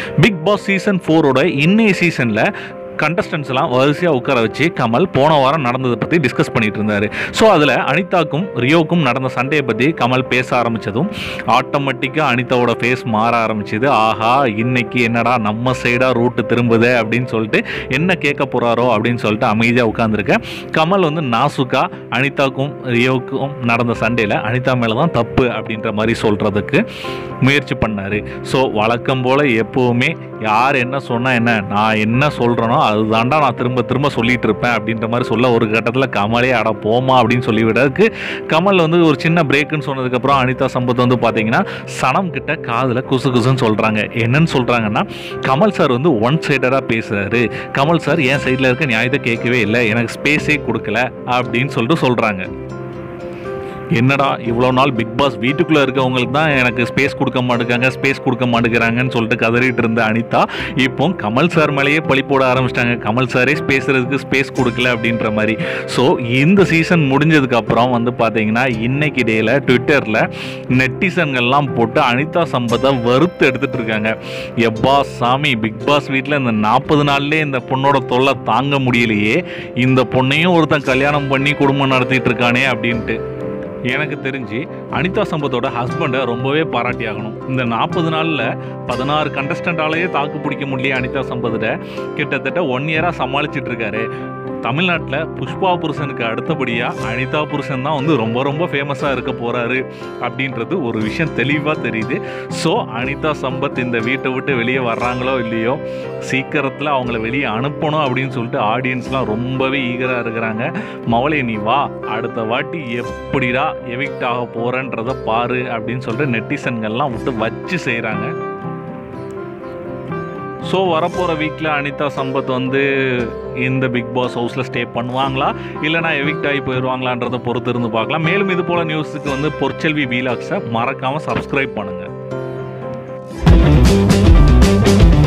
big Boss season ஃபோரோட இன்னைய சீசனில் கண்டஸ்டன்ஸ் எல்லாம் வரிசையாக உட்கார வச்சு கமல் போன வாரம் நடந்ததை பற்றி டிஸ்கஸ் பண்ணிட்டு இருந்தார் ஸோ அதில் அனிதாக்கும் ரியோக்கும் நடந்த சண்டையை பற்றி கமல் பேச ஆரம்பித்ததும் ஆட்டோமேட்டிக்காக அனிதாவோட ஃபேஸ் மாற ஆரம்பிச்சது ஆஹா இன்னைக்கு என்னடா நம்ம சைடாக ரூட்டு திரும்புதே அப்படின்னு சொல்லிட்டு என்ன கேட்க போகிறாரோ அப்படின்னு சொல்லிட்டு அமைதியாக உட்காந்துருக்கேன் கமல் வந்து நாசுக்கா அனிதாக்கும் ரியோவுக்கும் நடந்த சண்டையில் அனிதா மேலே தான் தப்பு அப்படின்ற மாதிரி சொல்கிறதுக்கு முயற்சி பண்ணார் ஸோ வழக்கம் போல் எப்போவுமே யார் என்ன சொன்னால் என்ன நான் என்ன சொல்கிறேனோ அதுதான்டா நான் திரும்ப திரும்ப சொல்லிட்டு இருப்பேன் அப்படின்ற மாதிரி சொல்ல ஒரு கட்டத்தில் கமலே அட போமா அப்படின்னு சொல்லிவிடறதுக்கு கமல் வந்து ஒரு சின்ன பிரேக்குன்னு சொன்னதுக்கப்புறம் அனிதா சம்பத் வந்து பார்த்தீங்கன்னா சனம் கிட்ட காதில் குசு குசுன்னு சொல்கிறாங்க என்னன்னு சொல்கிறாங்கன்னா கமல் சார் வந்து ஒன் சைடடாக பேசுகிறாரு கமல் சார் என் சைடில் இருக்க நியாயத்தை கேட்கவே இல்லை எனக்கு ஸ்பேஸே கொடுக்கல அப்படின்னு சொல்லிட்டு சொல்கிறாங்க என்னடா இவ்வளோ நாள் பிக் பாஸ் வீட்டுக்குள்ளே இருக்கவங்களுக்கு தான் எனக்கு ஸ்பேஸ் கொடுக்க மாட்டேங்காங்க ஸ்பேஸ் கொடுக்க மாட்டேங்கிறாங்கன்னு சொல்லிட்டு கதறிட்டு இருந்த அனிதா இப்போ கமல் சார் மேலேயே பழி போட ஆரம்பிச்சிட்டாங்க கமல் சாரே பேசுறதுக்கு ஸ்பேஸ் கொடுக்கல அப்படின்ற மாதிரி ஸோ இந்த சீசன் முடிஞ்சதுக்கப்புறம் வந்து பார்த்தீங்கன்னா இன்னைக்கு டேயில் ட்விட்டரில் நெட்டிசன்கள்லாம் போட்டு அனிதா சம்பத்தை வறுத்து எடுத்துட்டு இருக்காங்க எப்பா சாமி பிக் பாஸ் வீட்டில் இந்த நாற்பது நாள்லேயே இந்த பொண்ணோட தொல்லை தாங்க முடியலையே இந்த பொண்ணையும் ஒருத்தன் கல்யாணம் பண்ணி குடும்பம் நடத்திட்டு இருக்கானே அப்படின்ட்டு எனக்கு தெரிஞ்சு அனிதா சம்பத்தோட ஹஸ்பண்டை ரொம்பவே பாராட்டி ஆகணும் இந்த நாற்பது நாளில் பதினாறு கண்டஸ்டண்டாலேயே தாக்கு பிடிக்க முடியல அனிதா சம்பத்தை கிட்டத்தட்ட ஒன் இயராக சமாளிச்சிட்டு இருக்காரு தமிழ்நாட்டில் புஷ்பா புருஷனுக்கு அடுத்தபடியாக அனிதா புருஷன் தான் வந்து ரொம்ப ரொம்ப ஃபேமஸாக இருக்க போகிறாரு அப்படின்றது ஒரு விஷயம் தெளிவாக தெரியுது ஸோ அனிதா சம்பத் இந்த வீட்டை விட்டு வெளியே வர்றாங்களோ இல்லையோ சீக்கிரத்தில் அவங்கள வெளியே அனுப்பணும் அப்படின்னு சொல்லிட்டு ஆடியன்ஸ்லாம் ரொம்பவே ஈகராக இருக்கிறாங்க மவளே நீ வா அடுத்த வாட்டி எப்படிடா எவிக்ட் ஆக போகிறன்றத பாரு அப்படின்னு சொல்லிட்டு நெட்டிசன்கள்லாம் விட்டு வச்சு செய்கிறாங்க ஸோ வரப்போகிற வீக்கில் அனிதா சம்பத் வந்து இந்த பிக் பாஸ் ஹவுஸில் ஸ்டே பண்ணுவாங்களா இல்லைனா எவிக்ட் ஆகி போயிடுவாங்களான்றதை பொறுத்து இருந்து பார்க்கலாம் மேலும் இது போல் நியூஸுக்கு வந்து பொற்செல்வி வீலாக்ஸை மறக்காமல் சப்ஸ்கிரைப் பண்ணுங்கள்